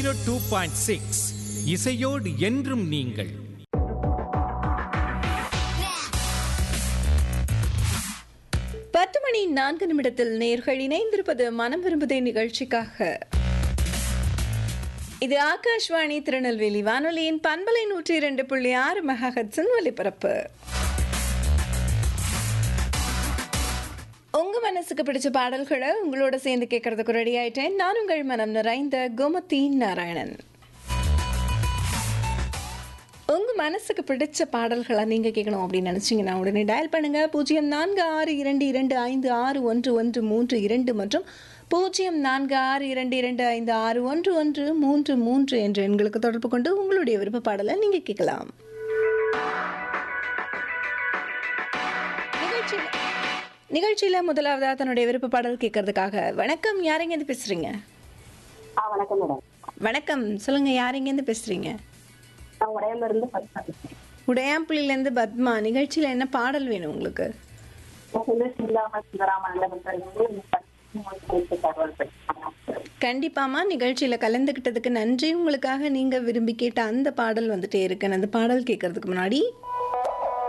two point six இசையோடு என்றும் நீங்கள் பத்து மணி நான்கு நிமிடத்தில் நேர்கள் இணைந்திருப்பது மனம் விரும்புதே நிகழ்ச்சிக்காக இது ஆகாஷ்வாணி திருநெல்வேலி வானொலியின் பண்பலை நூற்றி இரண்டு புள்ளி ஆறு மெகாஹட்ஸின் ஒலிபரப்பு உங்க மனசுக்கு பிடிச்ச பாடல்களை உங்களோட சேர்ந்து கேட்கறதுக்கு ரெடி ஆயிட்டேன் நான் உங்கள் மனம் நிறைந்த கோமதி நாராயணன் உங்க மனசுக்கு பிடிச்ச பாடல்களை நீங்க கேட்கணும் அப்படின்னு நினைச்சீங்கன்னா உடனே டயல் பண்ணுங்க பூஜ்ஜியம் நான்கு ஆறு இரண்டு இரண்டு ஐந்து ஆறு ஒன்று ஒன்று மூன்று இரண்டு மற்றும் பூஜ்ஜியம் நான்கு ஆறு இரண்டு இரண்டு ஐந்து ஆறு ஒன்று ஒன்று மூன்று மூன்று என்ற எண்களுக்கு தொடர்பு கொண்டு உங்களுடைய விருப்ப பாடலை நீங்க கேட்கலாம் நிகழ்ச்சியில நிகழ்ச்சியில முதலாவதா தன்னுடைய விருப்ப பாடல் கேட்கறதுக்காக வணக்கம் யாரெங்க இருந்து பேசுறீங்க ஆ வணக்கம் மேடம் வணக்கம் சொல்லுங்க யாரெங்க இருந்து பேசுறீங்க நான் உடையாம இருந்து பரிசா பேசுறேன் உடையாம்புலியிலேருந்து பத்மா நிகழ்ச்சியில் என்ன பாடல் வேணும் உங்களுக்கு நான் வந்து சிந்தாம சிவராமன் தகவல் படிச்சேன் கண்டிப்பாமா நிகழ்ச்சியில் கலந்துக்கிட்டதுக்கு நன்றி உங்களுக்காக நீங்கள் விரும்பி கேட்ட அந்த பாடல் வந்துட்டே இருக்கு அந்த பாடல் கேட்கறதுக்கு முன்னாடி